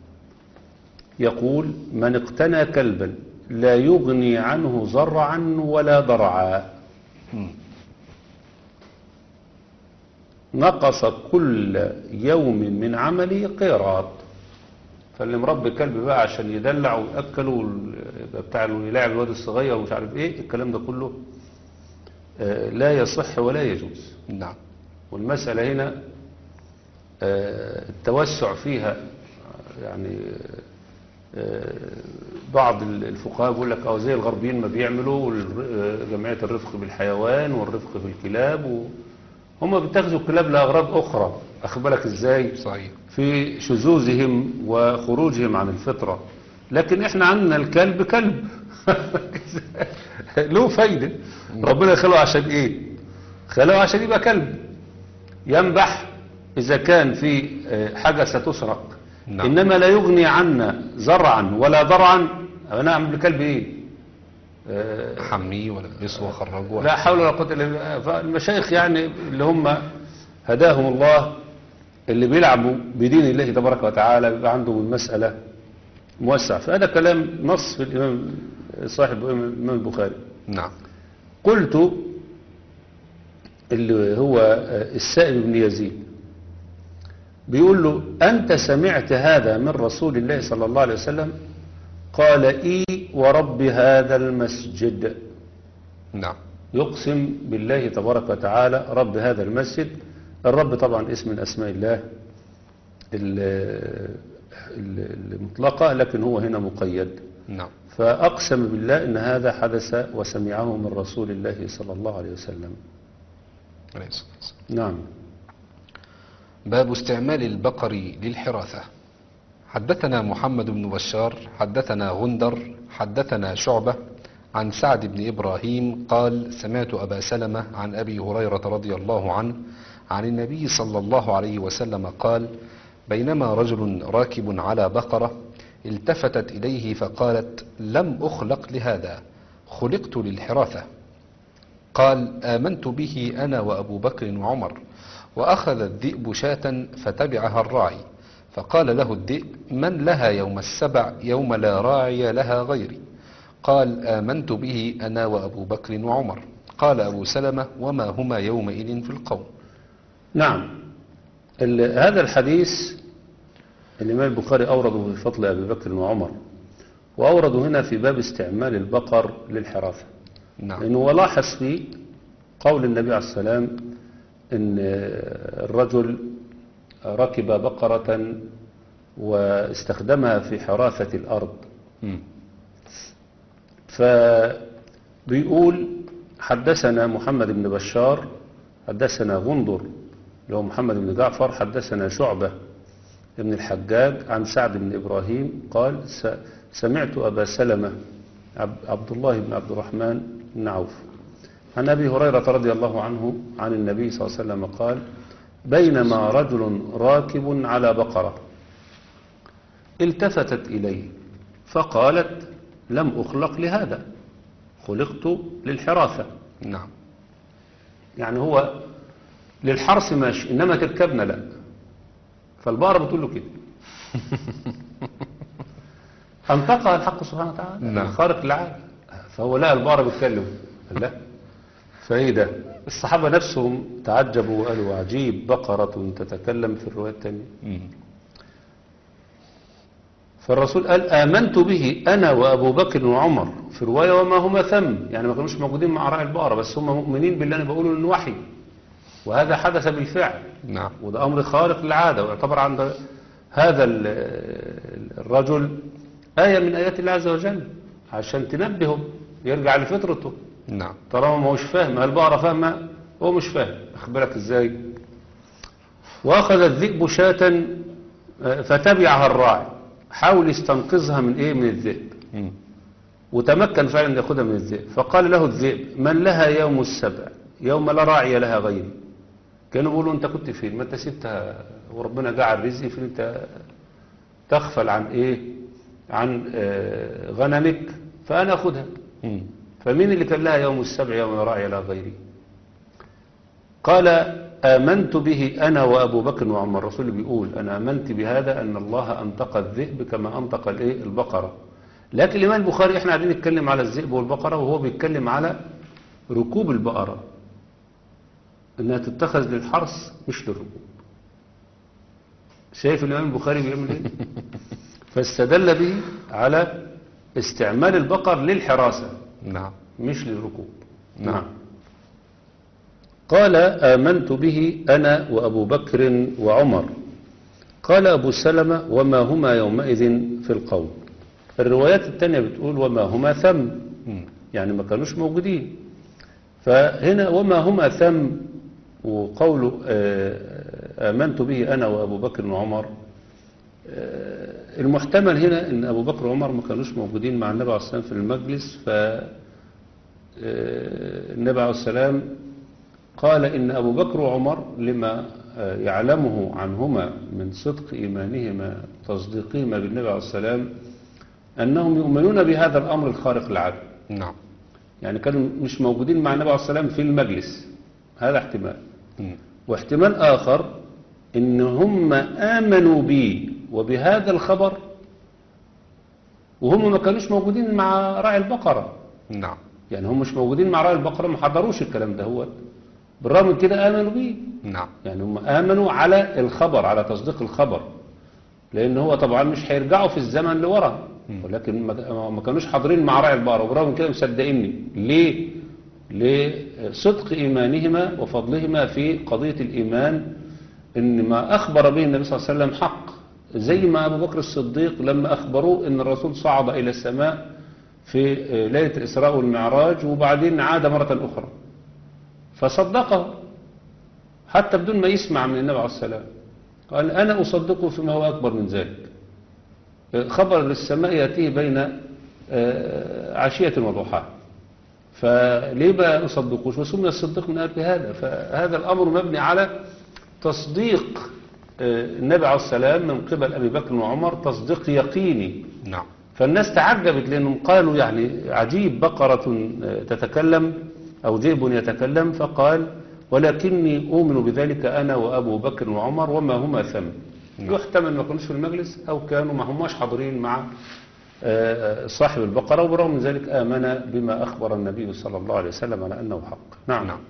يقول من اقتنى كلبا لا يغني عنه زرعا ولا ضرعا مم. نقص كل يوم من عمله قيراط فاللي مربي كلب بقى عشان يدلع ويأكله وال- يبقى بتاع اللي يلاعب الواد الصغير ومش عارف ايه الكلام ده كله آه، لا يصح ولا يجوز نعم والمسألة هنا آه، التوسع فيها آه، يعني آه، بعض الفقهاء بيقول لك اه زي الغربيين ما بيعملوا والر- آه، جمعية الرفق بالحيوان والرفق بالكلاب و... هم بيتخذوا الكلاب لأغراض أخرى أخد بالك إزاي صحيح في شذوذهم وخروجهم عن الفطرة لكن احنا عندنا الكلب كلب له فايدة ربنا خلقه عشان ايه خلقه عشان يبقى كلب ينبح اذا كان في آه، حاجة ستسرق نعم. انما لا يغني عنا زرعا ولا ضرعا انا اعمل بكلب ايه آه، حميه ولبسه وخرجه لا حول ولا قوة إلا بالله فالمشايخ يعني اللي هم هداهم الله اللي بيلعبوا بدين الله تبارك وتعالى بيبقى عندهم المسألة موسع فهذا كلام نص في الإمام صاحب الإمام البخاري نعم قلت اللي هو السائب بن يزيد بيقول له أنت سمعت هذا من رسول الله صلى الله عليه وسلم قال إي ورب هذا المسجد نعم يقسم بالله تبارك وتعالى رب هذا المسجد الرب طبعا اسم من أسماء الله ال- ال- المطلقة لكن هو هنا مقيد نعم فأقسم بالله إن هذا حدث وسمعه من رسول الله صلى الله عليه وسلم عليه الصلاة والسلام. نعم باب استعمال البقر للحراثة حدثنا محمد بن بشار حدثنا غندر حدثنا شعبة عن سعد بن إبراهيم قال سمعت أبا سلمة عن أبي هريرة رضي الله عنه عن النبي صلى الله عليه وسلم قال بينما رجل راكب على بقرة التفتت إليه فقالت لم أخلق لهذا خلقت للحراثة قال آمنت به أنا وأبو بكر وعمر وأخذ الذئب شاة فتبعها الراعي فقال له الذئب من لها يوم السبع يوم لا راعي لها غيري قال آمنت به أنا وأبو بكر وعمر قال أبو سلمة وما هما يومئذ في القوم نعم ال- هذا الحديث الإمام البخاري أورده في فضل أبي بكر وعمر وأورده هنا في باب استعمال البقر للحراثة نعم لأنه هو لاحظ فيه قول النبي عليه السلام إن الرجل ركب بقرة واستخدمها في حراثة الأرض مم. فبيقول حدثنا محمد بن بشار حدثنا غندر اللي هو محمد بن جعفر حدثنا شعبة بن الحجاج عن سعد بن إبراهيم قال س- سمعت أبا سلمة عب- عبد الله بن عبد الرحمن بن عوف عن أبي هريرة رضي الله عنه عن النبي صلى الله عليه وسلم قال بينما رجل راكب على بقرة التفتت إليه فقالت لم أخلق لهذا خلقت للحراثة نعم يعني هو للحرث ماشي إنما تركبنا لا فالبقرة بتقول له كده أنطقها الحق سبحانه وتعالى نعم. الخارق العالم فهو لا البقرة بتكلم قال لا فايه ده الصحابة نفسهم تعجبوا وقالوا عجيب بقرة تتكلم في الرواية الثانية مم. فالرسول قال آمنت به أنا وأبو بكر وعمر في رواية وما هما ثم يعني ما كانوش موجودين مع راعي البقرة بس هم مؤمنين باللي أنا بقوله إنه وحي وهذا حدث بالفعل نعم وده أمر خارق للعادة ويعتبر عند هذا ال- الرجل آية من آيات الله عز وجل عشان تنبهه يرجع لفطرته نعم طالما ما هوش فاهم البقرة فاهمة هو مش فاهم أخبرك إزاي وأخذ الذئب شاة آه، فتبعها الراعي حاول يستنقذها من إيه من الذئب مم. وتمكن فعلا أن يأخذها من الذئب فقال له الذئب من لها يوم السبع يوم لا راعي لها غيري كانوا بيقولوا أنت كنت فين ما أنت سبتها وربنا جعل رزقي في أنت تغفل عن إيه عن آه، غنمك فأنا أخذها مم. فمين اللي كان لها يوم السبع يوم لا راعي لها غيري قال آمنت به أنا وأبو بكر وعمر الرسول بيقول أنا آمنت بهذا أن الله أنطق الذئب كما أنطق الإيه البقرة لكن الإمام البخاري إحنا قاعدين نتكلم على الذئب والبقرة وهو بيتكلم على ركوب البقرة إنها تتخذ للحرث مش للركوب شايف الإمام البخاري بيعمل إيه فاستدل به على استعمال البقر للحراسة نعم مش للركوب نعم. نعم قال آمنت به أنا وأبو بكر وعمر قال أبو سلمة وما هما يومئذ في القوم الروايات التانية بتقول وما هما ثم مم. يعني ما كانوش موجودين فهنا وما هما ثم وقوله آه، آمنت به أنا وأبو بكر وعمر آه، المحتمل هنا أن أبو بكر وعمر ما كانوش موجودين مع النبي عليه الصلاة والسلام في المجلس ف آه، النبي عليه السلام قال إن أبو بكر وعمر لما آه، يعلمه عنهما من صدق إيمانهما تصديقهما بالنبي عليه السلام أنهم يؤمنون بهذا الأمر الخارق للعادة نعم يعني كانوا مش موجودين مع النبي عليه السلام في المجلس هذا احتمال مم. واحتمال آخر إن هم آمنوا بي وبهذا الخبر وهم ما كانوش موجودين مع راعي البقرة نعم يعني هم مش موجودين مع راعي البقرة ما حضروش الكلام ده هو بالرغم من كده آمنوا بيه نعم يعني هم آمنوا على الخبر على تصديق الخبر لأن هو طبعا مش هيرجعوا في الزمن لورا ولكن ما ما كانوش حاضرين مع راعي البقرة وبرغم من كده مصدقيني ليه؟ لصدق إيمانهما وفضلهما في قضية الإيمان إن ما أخبر به النبي صلى الله عليه وسلم حق زي ما أبو بكر الصديق لما أخبروه إن الرسول صعد إلى السماء في ليلة الإسراء والمعراج وبعدين عاد مرة أخرى فصدقه حتى بدون ما يسمع من النبي عليه السلام قال أنا أصدقه فيما هو أكبر من ذلك خبر للسماء يأتيه بين آه، عشية وضحاها فليه بقى أصدقوش وسمي الصديق من أجل هذا فهذا الأمر مبني على تصديق آه، النبي عليه السلام من قبل أبي بكر وعمر تصديق يقيني نعم فالناس تعجبت لأنهم قالوا يعني عجيب بقرة آه، تتكلم أو ذئب يتكلم فقال ولكني أؤمن بذلك أنا وأبو بكر وعمر وما هما ثم يحتمل ما كانوش في المجلس أو كانوا ما هماش حاضرين مع آه، صاحب البقرة وبرغم من ذلك آمن بما أخبر النبي صلى الله عليه وسلم على أنه حق نعم نعم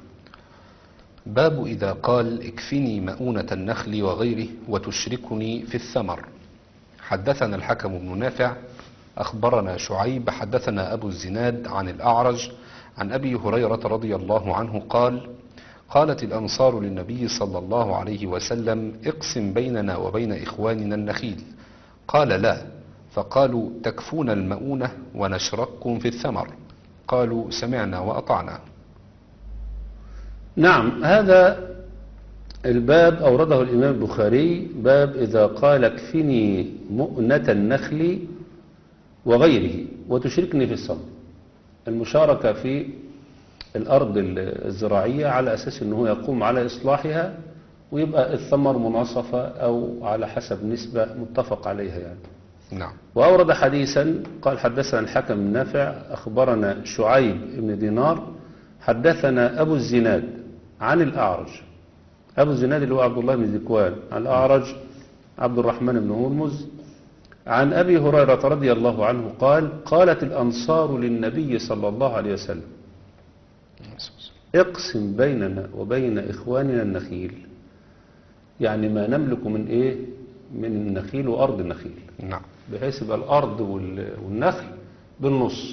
باب إذا قال اكفني مؤونة النخل وغيره وتشركني في الثمر حدثنا الحكم بن نافع أخبرنا شعيب حدثنا أبو الزناد عن الأعرج عن أبي هريرة رضي الله عنه قال قالت الأنصار للنبي صلى الله عليه وسلم اقسم بيننا وبين إخواننا النخيل قال لا فقالوا تكفون المؤونة ونشرككم في الثمر قالوا سمعنا وأطعنا نعم هذا الباب أورده الإمام البخاري باب إذا قال اكفني مؤنة النخل وغيره وتشركني في الصمت المشاركة في الأرض الزراعية على أساس أنه يقوم على إصلاحها ويبقى الثمر مناصفة أو على حسب نسبة متفق عليها يعني نعم وأورد حديثا قال حدثنا الحكم النافع أخبرنا شعيب بن دينار حدثنا أبو الزناد عن الأعرج أبو الزناد اللي هو عبد الله بن ذكوان عن الأعرج عبد الرحمن بن هرمز عن أبي هريرة رضي الله عنه قال قالت الأنصار للنبي صلى الله عليه وسلم اقسم بيننا وبين إخواننا النخيل يعني ما نملك من إيه من النخيل وأرض النخيل نعم بحيث يبقى الأرض وال- والنخل بالنص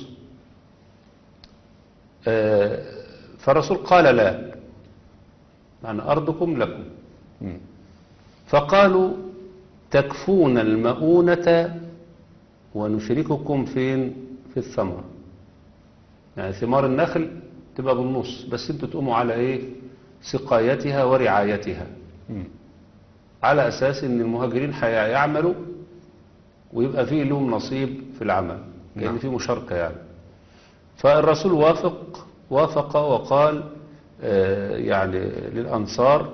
آه، فالرسول قال لا يعني أرضكم لكم مم. فقالوا تكفون المؤونة ونشرككم فين في في الثمرة يعني ثمار النخل تبقى بالنص بس انتوا تقوموا على ايه سقايتها ورعايتها مم. على اساس ان المهاجرين هيعملوا ويبقى فيه لهم نصيب في العمل نعم. لان في مشاركة يعني فالرسول وافق وافق وقال آه، يعني للأنصار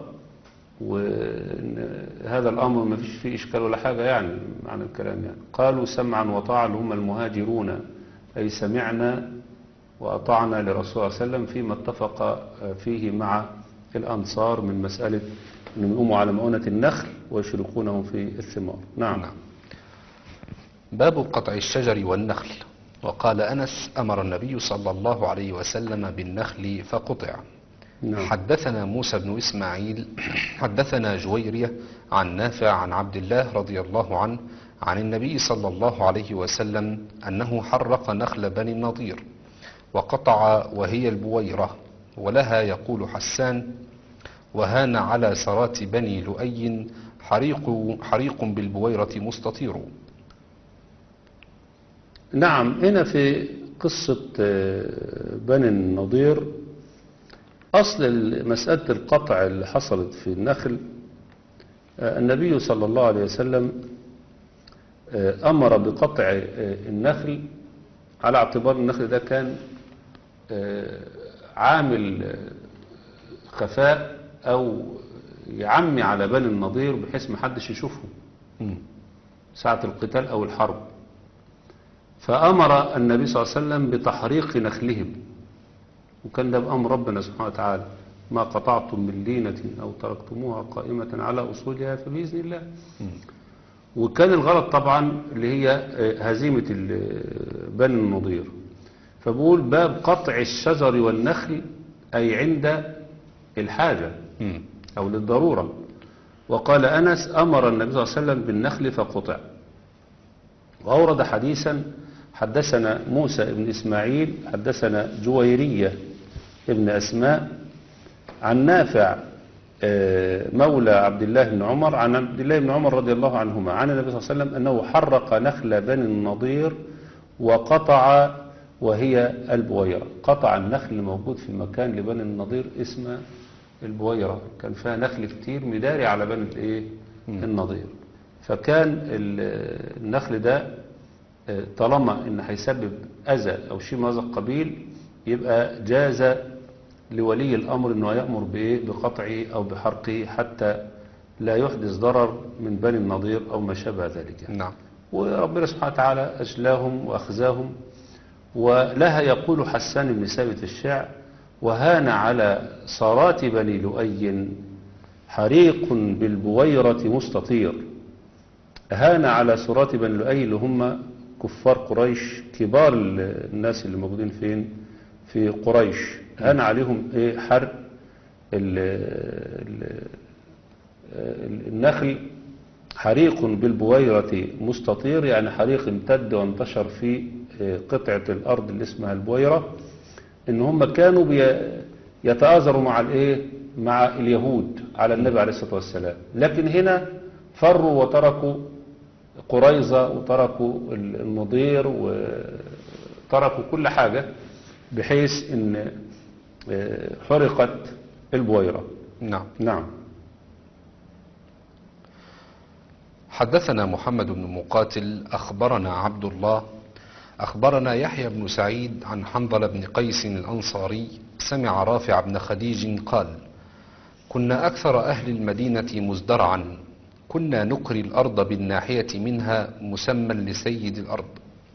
وهذا الأمر ما فيش فيه إشكال ولا حاجة يعني معنى الكلام يعني قالوا سمعا وطاعا اللي هم المهاجرون أي سمعنا وأطعنا لرسول الله صلى الله عليه وسلم فيما اتفق آه، فيه مع الأنصار من مسألة أنهم يقوموا على مؤونة النخل ويشركونهم في الثمار نعم, نعم. باب قطع الشجر والنخل وقال أنس أمر النبي صلى الله عليه وسلم بالنخل فقطع نعم. حدثنا موسى بن إسماعيل حدثنا جويرية عن نافع عن عبد الله رضي الله عنه عن النبي صلى الله عليه وسلم أنه حرق نخل بني النضير وقطع وهي البويرة ولها يقول حسان وهان على سرات بني لؤي حريق, حريق بالبويرة مستطير نعم هنا في قصة آه، بني النضير أصل مسألة القطع اللي حصلت في النخل آه، النبي صلى الله عليه وسلم آه، أمر بقطع آه، النخل على اعتبار النخل ده كان آه، عامل آه، خفاء أو يعمي على بني النضير بحيث محدش يشوفهم مم. ساعة القتال أو الحرب فأمر النبي صلى الله عليه وسلم بتحريق نخلهم وكان ده بأمر ربنا سبحانه وتعالى ما قطعتم من لينة أو تركتموها قائمة على أصولها فبإذن الله مم. وكان الغرض طبعا اللي هي آه، هزيمة ال- بني النضير فبقول باب قطع الشجر والنخل أي عند الحاجة مم. أو للضرورة وقال أنس أمر النبي صلى الله عليه وسلم بالنخل فقطع وأورد حديثا حدثنا موسى بن إسماعيل حدثنا جويرية ابن أسماء عن نافع آه، مولى عبد الله بن عمر عن عبد الله بن عمر رضي الله عنهما عن النبي صلى الله عليه وسلم أنه حرق نخل بني النضير وقطع وهي البويرة قطع النخل الموجود في مكان لبني النضير اسمه البويرة كان فيها نخل كتير مداري على بني الايه النضير فكان ال- النخل ده آه، طالما ان هيسبب اذى او شيء من هذا القبيل يبقى جاز لولي الامر انه يامر بايه بقطعه او بحرقه حتى لا يحدث ضرر من بني النضير او ما شابه ذلك يعني. نعم وربنا سبحانه وتعالى أجلاهم وأخزاهم ولها يقول حسان بن ثابت في الشعر وهان على صارات بني لؤي حريق بالبويرة مستطير هان على صارات بني لؤي اللي هم كفار قريش كبار ال- الناس اللي موجودين فين في قريش هان عليهم ايه حرق ال ال النخل حريق بالبويرة مستطير يعني حريق امتد وانتشر في آه، قطعة الأرض اللي اسمها البويرة إن هم كانوا بي- يتآزروا مع الإيه مع اليهود على النبي عليه الصلاة والسلام لكن هنا فروا وتركوا قريظة وتركوا ال- النضير وتركوا كل حاجة بحيث إن آه، حرقت البويرة نعم نعم حدثنا محمد بن مقاتل أخبرنا عبد الله أخبرنا يحيى بن سعيد عن حنظل بن قيس الأنصاري سمع رافع بن خديج قال كنا أكثر أهل المدينة مزدرعا كنا نقري الأرض بالناحية منها مسمى لسيد الأرض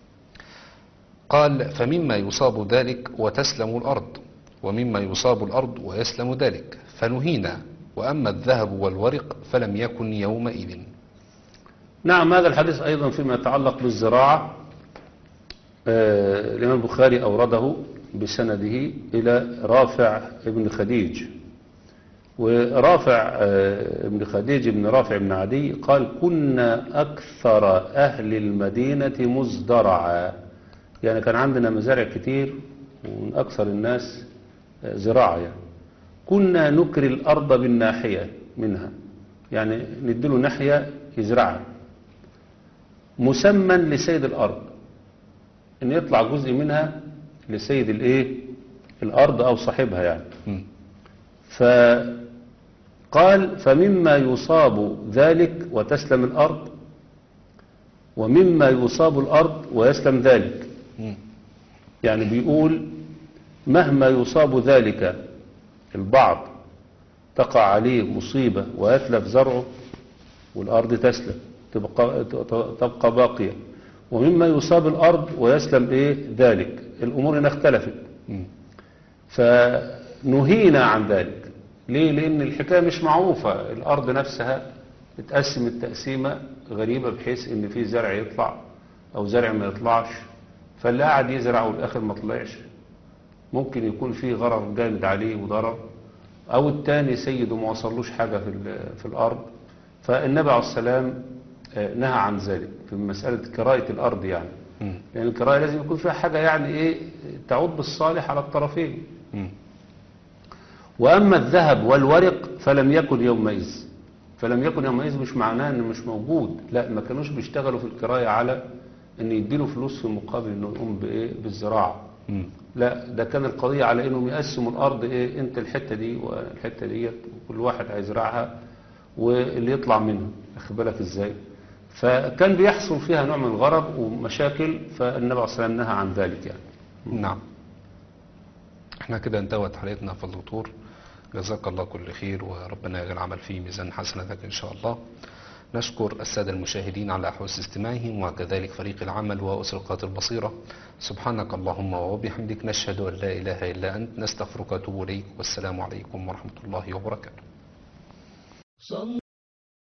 قال فمما يصاب ذلك وتسلم الأرض ومما يصاب الأرض ويسلم ذلك فنهينا وأما الذهب والورق فلم يكن يومئذ نعم هذا الحديث أيضا فيما يتعلق بالزراعة آه، الإمام البخاري أورده بسنده إلى رافع ابن خديج ورافع آه، ابن خديج ابن رافع بن عدي قال كنا أكثر أهل المدينة مزدرعا يعني كان عندنا مزارع كتير ومن أكثر الناس آه، زراعة يعني كنا نكري الأرض بالناحية منها يعني نديله ناحية يزرعها مسمى لسيد الأرض ان يطلع جزء منها لسيد الايه الارض او صاحبها يعني مم. فقال فمما يصاب ذلك وتسلم الارض ومما يصاب الارض ويسلم ذلك مم. يعني بيقول مهما يصاب ذلك البعض تقع عليه مصيبة ويتلف زرعه والأرض تسلم تبقى, تبقى باقية ومما يصاب الأرض ويسلم إيه ذلك الأمور هنا اختلفت مم. فنهينا عن ذلك ليه؟ لأن الحكاية مش معروفة الأرض نفسها اتقسمت تقسيمة غريبة بحيث إن في زرع يطلع أو زرع ما يطلعش فاللي قاعد يزرع والآخر ما طلعش ممكن يكون فيه غرر جامد عليه وضرر أو التاني سيده ما وصلوش حاجة في, ال- في الأرض فالنبي عليه السلام آه، نهى عن ذلك في مسألة كراية الأرض يعني مم. لأن الكراية لازم يكون فيها حاجة يعني إيه تعود بالصالح على الطرفين مم. وأما الذهب والورق فلم يكن يومئذ فلم يكن يومئذ مش معناه انه مش موجود لا ما كانوش بيشتغلوا في الكراية على ان يديله فلوس في مقابل انه يقوم بايه بالزراعة مم. لا ده كان القضية على انهم يقسموا الارض ايه انت الحتة دي والحتة ديت وكل واحد هيزرعها واللي يطلع منها واخد بالك ازاي فكان بيحصل فيها نوع من الغرر ومشاكل فالنبي عليه الصلاة والسلام نهى عن ذلك يعني نعم احنا كده انتهت حلقتنا في الدكتور جزاك الله كل خير وربنا يجعل العمل في ميزان حسناتك ان شاء الله نشكر السادة المشاهدين على حسن استماعهم وكذلك فريق العمل وأسرقات البصيرة سبحانك اللهم وبحمدك نشهد أن لا إله إلا أنت نستغفرك ونتوب إليك والسلام عليكم ورحمة الله وبركاته صل